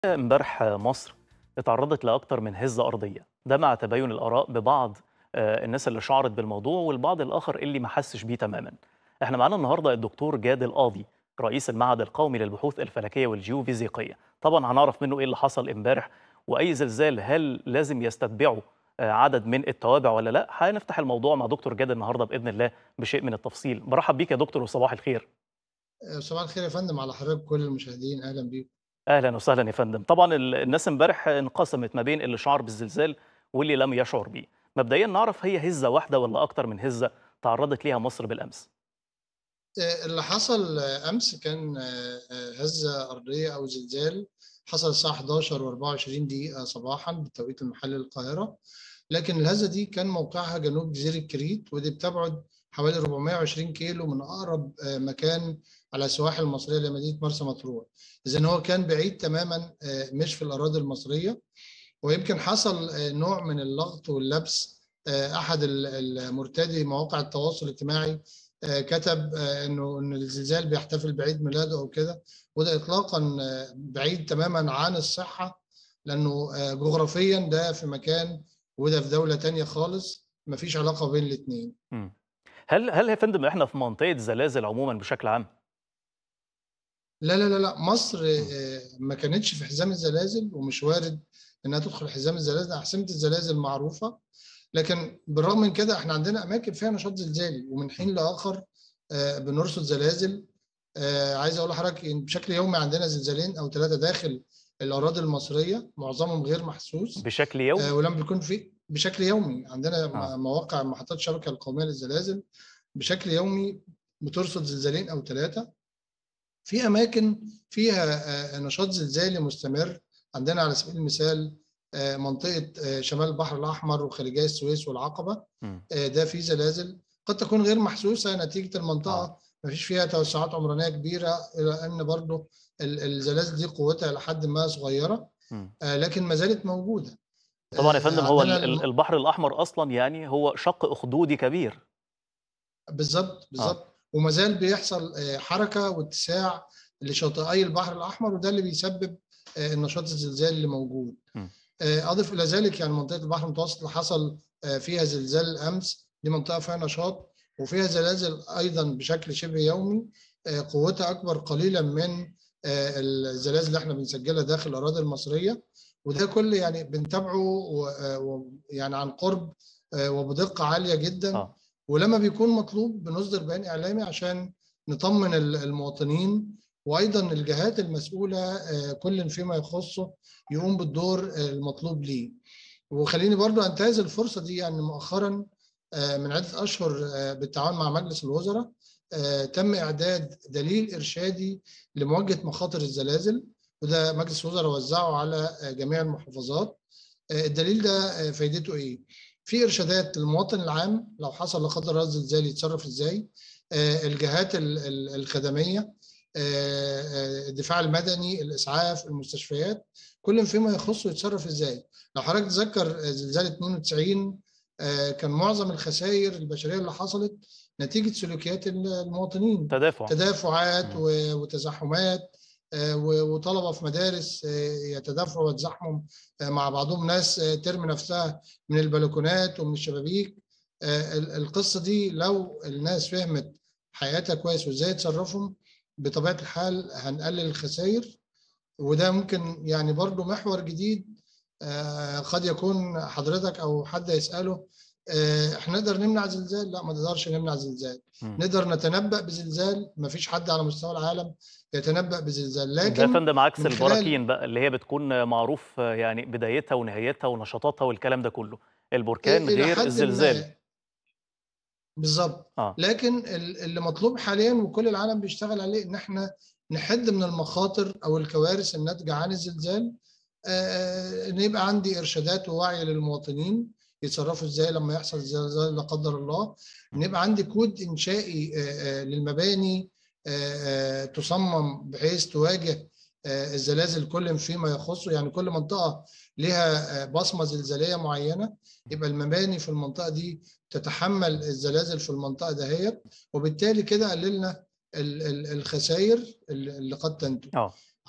امبارح مصر اتعرضت لأكتر من هزة أرضية ده مع تباين الآراء ببعض آه، الناس اللي شعرت بالموضوع والبعض الآخر اللي ما حسش بيه تماما احنا معانا النهاردة الدكتور جاد القاضي رئيس المعهد القومي للبحوث الفلكية والجيوفيزيقية طبعا هنعرف منه ايه اللي حصل امبارح وأي زلزال هل لازم يستتبعه آه، عدد من التوابع ولا لا هنفتح الموضوع مع دكتور جاد النهارده باذن الله بشيء من التفصيل برحب بيك يا دكتور وصباح الخير صباح الخير يا فندم على حضرتك كل المشاهدين اهلا بيكم اهلا وسهلا يا فندم طبعا ال- الناس امبارح انقسمت ما بين اللي شعر بالزلزال واللي لم يشعر بيه مبدئيا نعرف هي هزه واحده ولا اكتر من هزه تعرضت ليها مصر بالامس آه، اللي حصل آه، امس كان آه، آه، هزه ارضيه او زلزال حصل الساعه 11 و24 دقيقه صباحا بالتوقيت المحلي للقاهره لكن الهزه دي كان موقعها جنوب جزيره كريت ودي بتبعد حوالي 420 كيلو من اقرب آه، مكان على السواحل المصريه لمدينه مرسى مطروح اذا هو كان بعيد تماما آه، مش في الاراضي المصريه ويمكن حصل آه، نوع من اللغط واللبس آه، احد ال- المرتدي مواقع التواصل الاجتماعي آه، كتب آه، انه ان الزلزال بيحتفل بعيد ميلاده او كده وده اطلاقا آه، بعيد تماما عن الصحه لانه آه، جغرافيا ده في مكان وده في دوله تانية خالص مفيش علاقه بين الاثنين مم. هل هل يا فندم احنا في منطقه زلازل عموما بشكل عام لا لا لا لا مصر آه، ما كانتش في حزام الزلازل ومش وارد انها تدخل حزام الزلازل احسمه الزلازل معروفه لكن بالرغم من كده احنا عندنا اماكن فيها نشاط زلزالي ومن حين لاخر آه، بنرصد زلازل آه، عايز اقول لحضرتك إن بشكل يومي عندنا زلزالين او ثلاثه داخل الاراضي المصريه معظمهم غير محسوس بشكل يومي آه، ولما بيكون في بشكل يومي عندنا آه. م- مواقع محطات الشبكه القوميه للزلازل بشكل يومي بترصد زلزالين او ثلاثه في اماكن فيها آه، نشاط زلزالي مستمر عندنا على سبيل المثال آه، منطقه آه، شمال البحر الاحمر وخليجي السويس والعقبه مم. آه، ده في زلازل قد تكون غير محسوسه نتيجه المنطقه آه. ما فيش فيها توسعات عمرانيه كبيره الى ان برضو ال- الزلازل دي قوتها لحد ما صغيره مم. آه، لكن ما زالت موجوده طبعا يا آه، فندم هو ال- عندنا ال- الم- البحر الاحمر اصلا يعني هو شق اخدودي كبير بالظبط بالظبط وما زال بيحصل آه، حركه واتساع لشاطئي البحر الاحمر وده اللي بيسبب آه، النشاط الزلزالي اللي موجود. م. آه، اضف الى ذلك يعني منطقه البحر المتوسط اللي حصل آه، فيها زلزال امس دي منطقه فيها نشاط وفيها زلازل ايضا بشكل شبه يومي آه، قوتها اكبر قليلا من آه، الزلازل اللي احنا بنسجلها داخل الاراضي المصريه وده كله يعني بنتابعه و- آه، و- يعني عن قرب آه، وبدقه عاليه جدا اه ولما بيكون مطلوب بنصدر بيان اعلامي عشان نطمن ال- المواطنين وايضا الجهات المسؤوله آه، كل فيما يخصه يقوم بالدور آه، المطلوب ليه. وخليني برضو انتهز الفرصه دي يعني مؤخرا آه، من عده اشهر آه، بالتعاون مع مجلس الوزراء آه، تم اعداد دليل ارشادي لمواجهه مخاطر الزلازل وده مجلس الوزراء وزعه على آه، جميع المحافظات. آه، الدليل ده آه، فايدته ايه؟ في ارشادات للمواطن العام لو حصل لا قدر الله زلزال يتصرف ازاي آه، الجهات ال- ال- الخدميه آه، آه، الدفاع المدني الاسعاف المستشفيات كل فيما يخصه يتصرف ازاي لو حضرتك تتذكر آه، زلزال 92 آه، كان معظم الخسائر البشريه اللي حصلت نتيجه سلوكيات المواطنين تدافع تدافعات مم. و- وتزاحمات آه، و- وطلبه في مدارس آه، يتدافعوا ويتزاحموا آه، مع بعضهم ناس آه، ترمي نفسها من البلكونات ومن الشبابيك آه، ال- القصه دي لو الناس فهمت حياتها كويس وازاي يتصرفوا بطبيعه الحال هنقلل الخسائر وده ممكن يعني برضو محور جديد آه، قد يكون حضرتك او حد يساله آه، احنا نقدر نمنع زلزال لا ما نقدرش نمنع زلزال مم. نقدر نتنبأ بزلزال ما فيش حد على مستوى العالم يتنبأ بزلزال ده يا لكن فندم عكس من خلال- البراكين بقى اللي هي بتكون معروف آه، يعني بدايتها ونهايتها ونشاطاتها والكلام ده كله البركان إلى غير حد الزلزال ما بالظبط اه لكن ال- اللي مطلوب حاليا وكل العالم بيشتغل عليه ان احنا نحد من المخاطر او الكوارث الناتجه عن الزلزال آه، ان يبقى عندي ارشادات ووعي للمواطنين يتصرفوا ازاي لما يحصل زلزال لا قدر الله ان يبقى عندي كود انشائي آه، آه، للمباني آه، آه، تصمم بحيث تواجه آه، الزلازل كل فيما يخصه يعني كل منطقه لها آه، بصمه زلزاليه معينه يبقى المباني في المنطقه دي تتحمل الزلازل في المنطقه دهيت وبالتالي كده قللنا ال- ال- الخسائر اللي اللي قد تنتج اه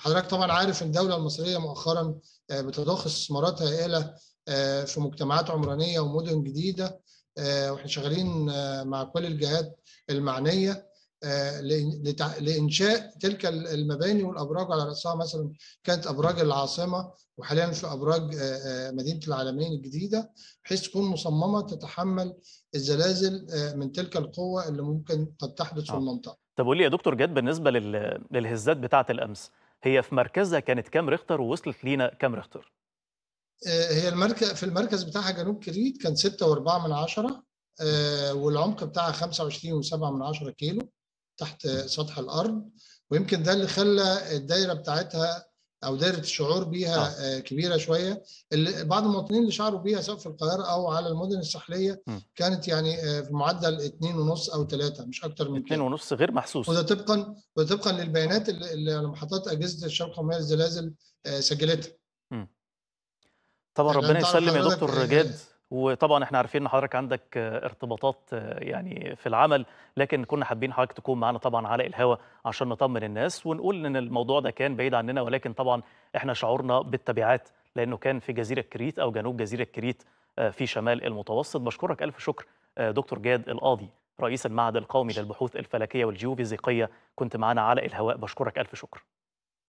حضرتك طبعا عارف ان الدوله المصريه مؤخرا بتضخ استثمارات هائله في مجتمعات عمرانيه ومدن جديده واحنا شغالين مع كل الجهات المعنيه لانشاء تلك المباني والابراج على راسها مثلا كانت ابراج العاصمه وحاليا في ابراج مدينه العالمين الجديده بحيث تكون مصممه تتحمل الزلازل من تلك القوه اللي ممكن قد تحدث في المنطقه. طب قول لي يا دكتور جاد بالنسبه للهزات بتاعه الامس هي في مركزها كانت كام ريختر ووصلت لينا كام ريختر؟ هي المركز في المركز بتاعها جنوب كريت كان 6.4 من عشرة والعمق بتاعها 25.7 من عشرة كيلو تحت سطح الارض ويمكن ده اللي خلى الدايره بتاعتها او دايره الشعور بيها آه. كبيره شويه اللي بعض المواطنين اللي شعروا بيها سواء في القاهره او على المدن الساحليه م. كانت يعني في معدل 2.5 او 3 مش اكتر من 2.5 غير محسوس وده طبقا وده طبقا للبيانات اللي محطات اجهزه الشبكه القوميه للزلازل سجلتها م. طبعا ربنا يسلم يا دكتور جاد وطبعا احنا عارفين ان حضرتك عندك ارتباطات يعني في العمل لكن كنا حابين حضرتك تكون معانا طبعا على الهوا عشان نطمن الناس ونقول ان الموضوع ده كان بعيد عننا ولكن طبعا احنا شعورنا بالتبعات لانه كان في جزيره كريت او جنوب جزيره كريت في شمال المتوسط بشكرك الف شكر دكتور جاد القاضي رئيس المعهد القومي للبحوث الفلكيه والجيوفيزيقيه كنت معانا على الهواء بشكرك الف شكر